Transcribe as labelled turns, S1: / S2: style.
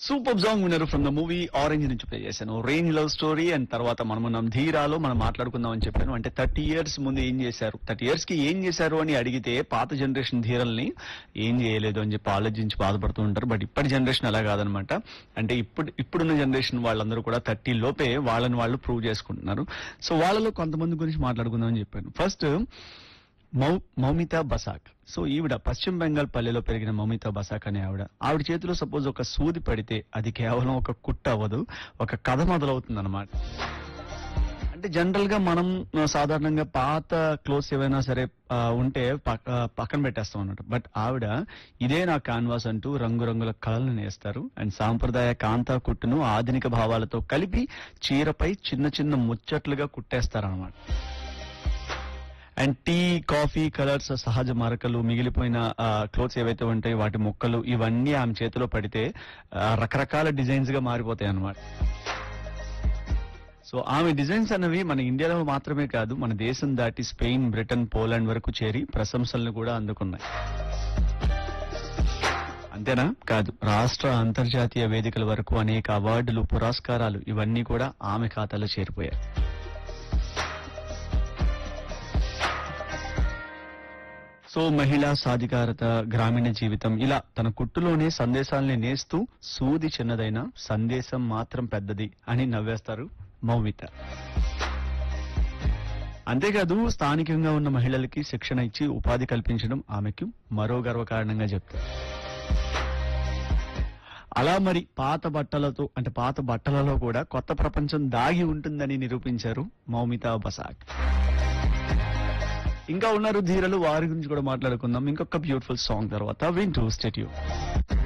S1: super song విన్నారు from the movie Orange నుంచి play చేశాను రేంజ్ లవ్ స్టోరీ అండ్ తర్వాత మనం మనం ధీరాలో మనం మాట్లాడుకుందాం అని చెప్పాను అంటే థర్టీ ఇయర్స్ ముందు ఏం చేశారు థర్టీ ఇయర్స్ కి ఏం చేశారు అని అడిగితే పాత జనరేషన్ ధీరల్ని ఏం చేయలేదు అని చెప్పి ఆలోచించి బాధపడుతూ ఉంటారు బట్ ఇప్పటి జనరేషన్ అలా కాదనమాట అంటే ఇప్పుడు ఇప్పుడున్న జనరేషన్ వాళ్ళందరూ కూడా థర్టీ లోపే వాళ్ళని వాళ్ళు ప్రూవ్ చేసుకుంటున్నారు సో వాళ్ళలో కొంతమంది గురించి మాట్లాడుకుందాం అని చెప్పాను ఫస్ట్ మౌ మౌమితా బసాక్ సో ఈవిడ పశ్చిమ బెంగాల్ పల్లెలో పెరిగిన మౌమితా బసాక్ అనే ఆవిడ ఆవిడ చేతిలో సపోజ్ ఒక సూది పడితే అది కేవలం ఒక కుట్ట అవ్వదు ఒక కథ మొదలవుతుంది అనమాట అంటే జనరల్ గా మనం ఆ, సాధారణంగా పాత క్లోత్స్ ఏవైనా సరే ఆ, ఉంటే పక్క- ఆ, పక్కన పెట్టేస్తాం అన్నట్టు బట్ ఆవిడ ఇదే నా కాన్వాస్ అంటూ రంగురంగుల కళలను నేస్తారు అండ్ సాంప్రదాయ కాంతా కుట్టును ఆధునిక భావాలతో కలిపి చీరపై చిన్న చిన్న ముచ్చట్లుగా కుట్టేస్తారన్నమాట అండ్ టీ కాఫీ కలర్స్ సహజ మరకలు మిగిలిపోయిన క్లోత్స్ ఏవైతే ఉంటాయో వాటి ముక్కలు ఇవన్నీ ఆమె చేతిలో పడితే ఆ, రకరకాల డిజైన్స్ గా మారిపోతాయి అన్నమాట సో ఆమె డిజైన్స్ అన్నవి మన ఇండియాలో మాత్రమే కాదు మన దేశం దాటి స్పెయిన్ బ్రిటన్ పోలాండ్ వరకు చేరి ప్రశంసలను కూడా అందుకున్నాయి అంతేనా కాదు రాష్ట్ర అంతర్జాతీయ వేదికల వరకు అనేక అవార్డులు పురస్కారాలు ఇవన్నీ కూడా ఆమె ఖాతాలో చేరిపోయాయి సో మహిళా సాధికారత గ్రామీణ జీవితం ఇలా తన కుట్టులోనే సందేశాల్ని నేస్తూ సూది చిన్నదైన సందేశం మాత్రం పెద్దది అని నవ్వేస్తారు మౌమిత అంతేకాదు స్థానికంగా ఉన్న మహిళలకి శిక్షణ ఇచ్చి ఉపాధి కల్పించడం ఆమెకు మరో గర్వకారణంగా చెప్తారు అలా మరి పాత బట్టలతో అంటే పాత బట్టలలో కూడా కొత్త ప్రపంచం దాగి ఉంటుందని నిరూపించారు మౌమితా బసాక్ ఇంకా ఉన్నారు ధీరలు వారి గురించి కూడా మాట్లాడుకుందాం ఇంకొక బ్యూటిఫుల్ సాంగ్ తర్వాత వింటూ స్టేట్యూ